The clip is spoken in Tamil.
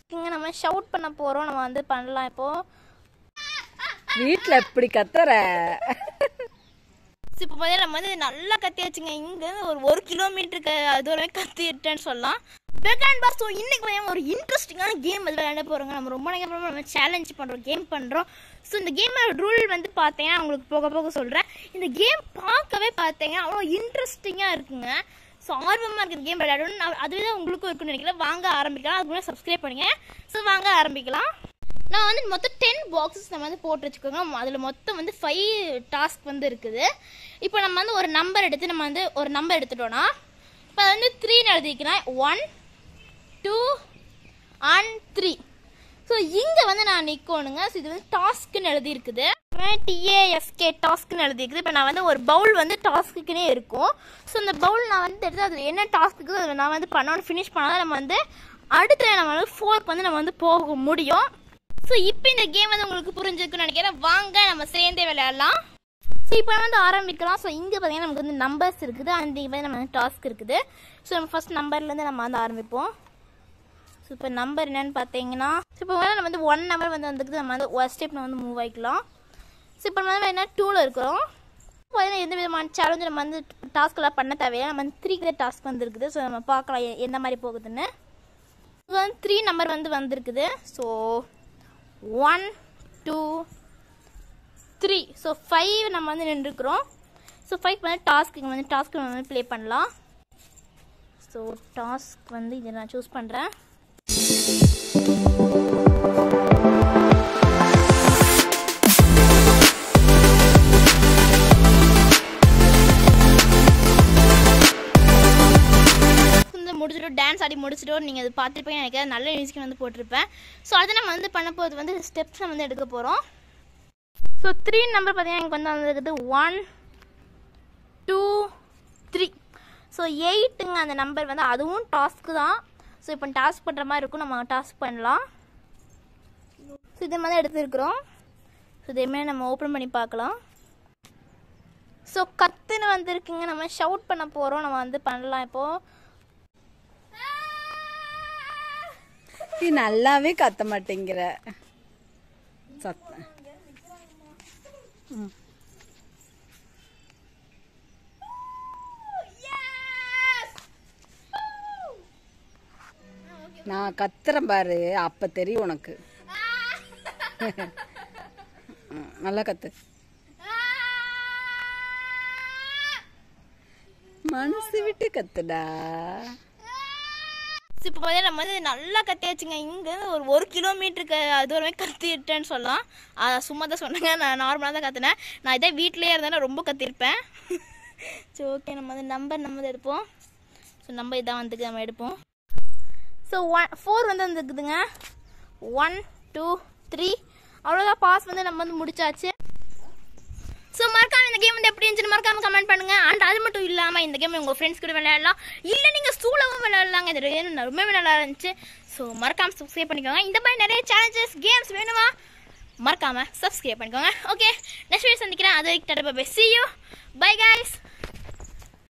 இங்கே நம்ம ஷவுட் பண்ண போகிறோம் நம்ம வந்து பண்ணலாம் இப்போது வீட்ல எப்படி கத்துற இப்போ பார்த்தீங்கன்னா நம்ம வந்து நல்லா கத்தியாச்சுங்க இங்கேருந்து ஒரு ஒரு கிலோமீட்டருக்கு தூரமே கத்திட்டேன்னு சொல்லலாம் பெகான் பாஸ் ஸோ இன்னைக்கு பார்த்தீங்கன்னா ஒரு இன்ட்ரெஸ்டிங்கான கேம் வந்து விளையாட போகிறோங்க நம்ம ரொம்ப நேரம் அப்புறமா நம்ம சேலஞ்ச் பண்ணுறோம் கேம் பண்ணுறோம் ஸோ இந்த கேமோட ரூல் வந்து பார்த்தீங்கன்னா உங்களுக்கு போக போக சொல்கிறேன் இந்த கேம் பார்க்கவே பார்த்தீங்கன்னா அவ்வளோ இன்ட்ரெஸ்டிங்காக இருக்குங்க ஸோ ஆர்வமாக இருக்கிற கேம் விளையாடணும் நான் அதுவே தான் உங்களுக்கும் இருக்குன்னு நினைக்கிறேன் வாங்க ஆரம்பிக்கலாம் அது முன்னாடி சப்ஸ்கிரைப் பண்ணுங்க ஸோ வாங்க ஆரம்பிக்கலாம் நான் வந்து மொத்தம் டென் பாக்ஸஸ் நம்ம வந்து போட்டு வச்சுக்கோங்க அதில் மொத்தம் வந்து ஃபைவ் டாஸ்க் வந்து இருக்குது இப்போ நம்ம வந்து ஒரு நம்பர் எடுத்து நம்ம வந்து ஒரு நம்பர் எடுத்துட்டோம்னா இப்போ வந்து த்ரீன்னு எழுதிக்கிறேன் one two and three so இங்கே வந்து நான் நிற்கணுங்க ஸோ இது வந்து டாஸ்க்குன்னு எழுதியிருக்குது டிஏஎஸ்கே டாஸ்க்னு எழுதியிருக்குது இப்போ நான் வந்து ஒரு பவுல் வந்து டாஸ்க்குன்னே இருக்கும் ஸோ இந்த பவுல் நான் வந்து எடுத்து அதில் என்ன டாஸ்க்கு அதில் நான் வந்து பண்ணணும் ஃபினிஷ் பண்ணால் நம்ம வந்து அடுத்த நம்ம வந்து ஃபோர்க்கு வந்து நம்ம வந்து போக முடியும் ஸோ இப்போ இந்த கேம் வந்து உங்களுக்கு புரிஞ்சிருக்குன்னு நினைக்கிறேன் வாங்க நம்ம சேர்ந்தே விளையாடலாம் ஸோ இப்போ வந்து ஆரம்பிக்கலாம் ஸோ இங்கே பார்த்தீங்கன்னா நமக்கு வந்து நம்பர்ஸ் இருக்குது அண்ட் இங்கே நம்ம வந்து டாஸ்க் இருக்குது ஸோ நம்ம ஃபர்ஸ்ட் நம்பர்லேருந்து நம்ம வந்து ஆரம்பிப்போம் ஸோ இப்போ நம்பர் என்னன்னு பார்த்தீங்கன்னா ஸோ இப்போ வந்து நம்ம வந்து ஒன் நம்பர் வந்து வந்துருக்குது நம்ம வந்து ஒரு ஸ்டெப் வந்து மூவ் ஆகிக்கலாம் ஸோ இப்போ நம்ம வந்து என்ன டூவில் இருக்கிறோம் பார்த்தீங்கன்னா எந்த விதமான சேலஞ்சு நம்ம வந்து டாஸ்க்கெல்லாம் பண்ண தேவையில்லை நம்ம வந்து த்ரீக்கு டாஸ்க் வந்துருக்குது ஸோ நம்ம பார்க்கலாம் எ- எந்த மாதிரி போகுதுன்னு இப்போ வந்து த்ரீ நம்பர் வந்து வந்திருக்குது so one two three so five நம்ம வந்து நின்றுக்கிறோம் ஸோ ஃபைவ் வந்து டாஸ்க்கு இங்கே வந்து டாஸ்க்கு நம்ம வந்து ப்ளே பண்ணலாம் ஸோ டாஸ்க் வந்து இதை நான் சூஸ் பண்ணுறேன் வந்து முடிச்சுட்டு டான்ஸ் ஆடி முடிச்சுட்டு நீங்கள் அது பார்த்துருப்பீங்க எனக்கு நல்ல மியூசிக் வந்து போட்டிருப்பேன் ஸோ அதை நம்ம வந்து பண்ண போகிறது வந்து ஸ்டெப்ஸ் நம்ம வந்து எடுக்க போகிறோம் ஸோ த்ரீ நம்பர் பார்த்தீங்கன்னா எனக்கு வந்து வந்துருக்குது ஒன் டூ த்ரீ ஸோ எயிட்டுங்க அந்த நம்பர் வந்து அதுவும் டாஸ்க்கு தான் ஸோ இப்போ டாஸ்க் பண்ணுற மாதிரி இருக்கும் நம்ம டாஸ்க் பண்ணலாம் ஸோ இதே மாதிரி எடுத்துருக்குறோம் ஸோ இதேமாதிரி நம்ம ஓப்பன் பண்ணி பார்க்கலாம் ஸோ கத்துன்னு வந்திருக்குங்க நம்ம ஷவுட் பண்ண போகிறோம் நம்ம வந்து பண்ணலாம் இப்போது நீ நல்லாவே கத்த மாட்டேங்கிற சத்த ம். நான் கத்துறேன் பாரு அப்ப தெரியும் உனக்கு ம், நல்லா கத்து மனசு விட்டு கத்துடா இப்போ பார்த்தீங்கன்னா நம்ம வந்து நல்லா கத்தியாச்சுங்க இங்கேருந்து ஒரு ஒரு கிலோமீட்டருக்கு தூரமே கத்திட்டேன்னு சொல்லலாம் அதை சும்மா தான் சொன்னேங்க நான் நார்மலாக தான் கத்துனேன் நான் இதே வீட்டிலேயே இருந்தேன்னா ரொம்ப கத்திருப்பேன் சரி ஓகே நம்ம வந்து நம்பர் நம்ம வந்து எடுப்போம் ஸோ நம்பர் இதான் வந்துக்கு நம்ம எடுப்போம் ஸோ ஒன் ஃபோர் வந்து வந்துருக்குதுங்க ஒன் டூ த்ரீ அவ்வளோதான் பாஸ் வந்து நம்ம வந்து முடிச்சாச்சு ஸோ மறக்காம இந்த கேம் வந்து எப்படி இருந்துச்சு மறக்காம கமெண்ட் பண்ணுங்க அண்ட் அது மட்டும் இல்லாமல் இந்த கேம் உங்கள் ஃப்ரெண்ட்ஸ் கூட விளையாடலாம் இல்லை நீங்கள் ஸ்கூலவும் விளையாடலாங்க இது ரெண்டும் ரொம்ப நல்லா இருந்துச்சு ஸோ மறக்காம சப்ஸ்கிரைப் பண்ணிக்கோங்க இந்த மாதிரி நிறைய சேலஞ்சஸ் கேம்ஸ் வேணுமா மறக்காம சப்ஸ்கிரைப் பண்ணிக்கோங்க ஓகே நெக்ஸ்ட் வீடியோ சந்திக்கிறேன் அது வரைக்கும் டாடா bye see you bye guys